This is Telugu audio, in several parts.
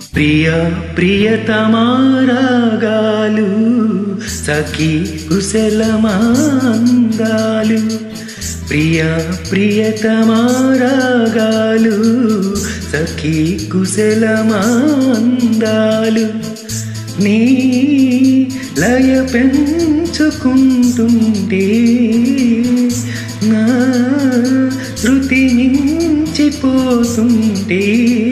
ప్రియ ప్రియతమారాగాలు సఖీ కుశలమాందాలు ప్రియ ప్రియతమారాగాలు సఖీ కుశలమాందాలు నీ లయ పెంచుకుంటుంటే నా శృతి మించిపోతుంటే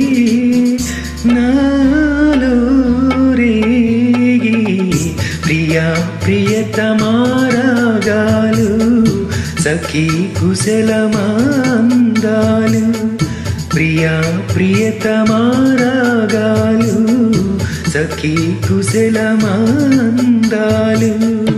నాలో రేగి ప్రియా ప్రియతమారాగాలు సఖీ కుశలమాందాలు ప్రియా ప్రియతమారాగాలు సఖీ కుశలమాందాలు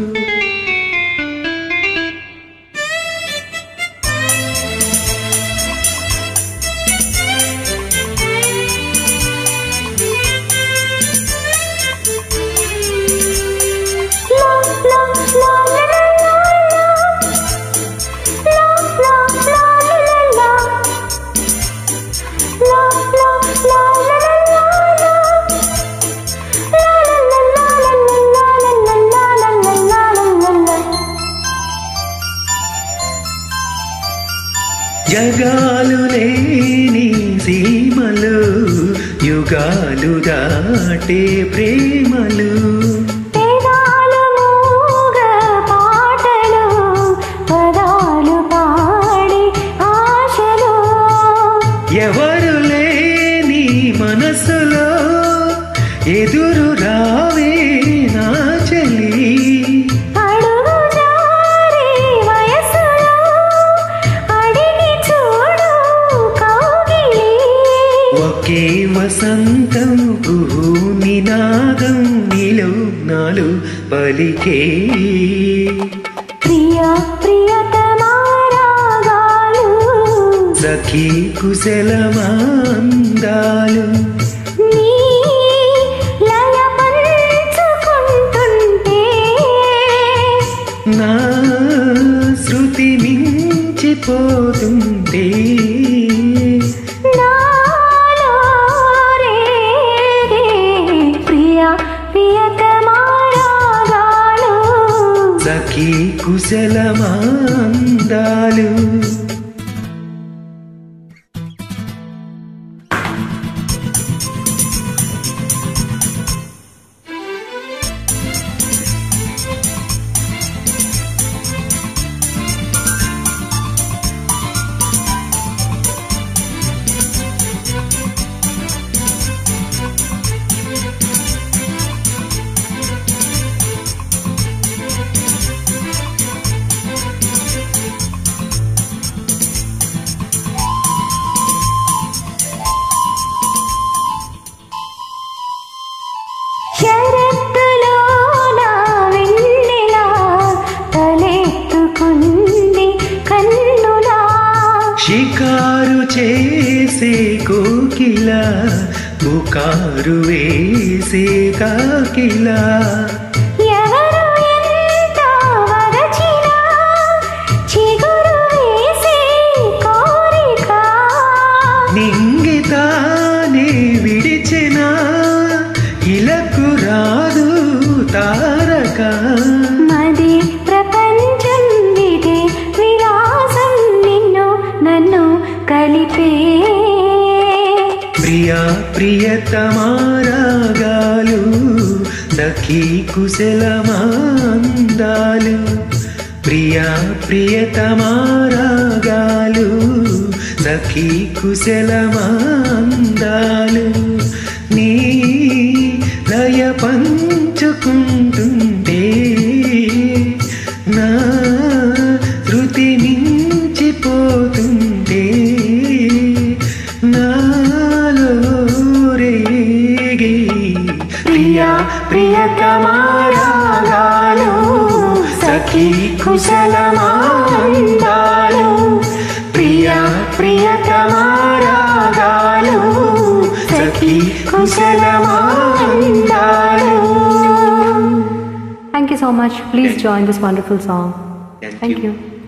జగాలు లేని సీమలు యుగాలు దాటే ప్రేమలు వేదాలు మూగ పాటలు పదాలు పాడి ఆశలు ఎవరు లేని మనసులో ఎదురు రావే నా చెల్లి అడుగు జారి వయసులో అడిగి చూడు కౌగిలి ఒకే వసంతం కుహు నినాదం నీలో నాలు పలికే ప్రియ ప్రియతమారాగాలు సఖీ కుశలమాందాలు నీ లయ పంచుకుంటుంటే నా శృతి మించిపోతుంటే నాలో రేగే ప్రియ ప్రియతమారాగాలు సఖీ కుశలమాందాలు శరత్తులో నా వెన్నెలా తలెత్తుకుంది కన్నులా షికారు చేసే కోకిల పుకారు వేసే కాకిలా ఎవరు ఎంత వరచినా చిగురు వేసే కోరిక నింగితానే విడిచిన ఇలకు రాదు తారక మది ప్రపంచం ఇదే విలాసం నిన్ను నన్ను కలిపే ప్రియా ప్రియతమారాగాలు సఖీ కుశలమాందాలు ప్రియా ప్రియతమారాగాలు సఖీ కుశలమాందాలు నీ లయ పంచుకుంటుంటే నా శృతి మించిపోతుంటే నాలో రేగి ప్రియా ప్రియతమారాగాలు సఖీ కుశలమాందాలు ప్రియా ప్రియతమారాగాలు సఖీ కుశలమాందాలు Thank you so much. Please join this wonderful song. Thank Thank you. you.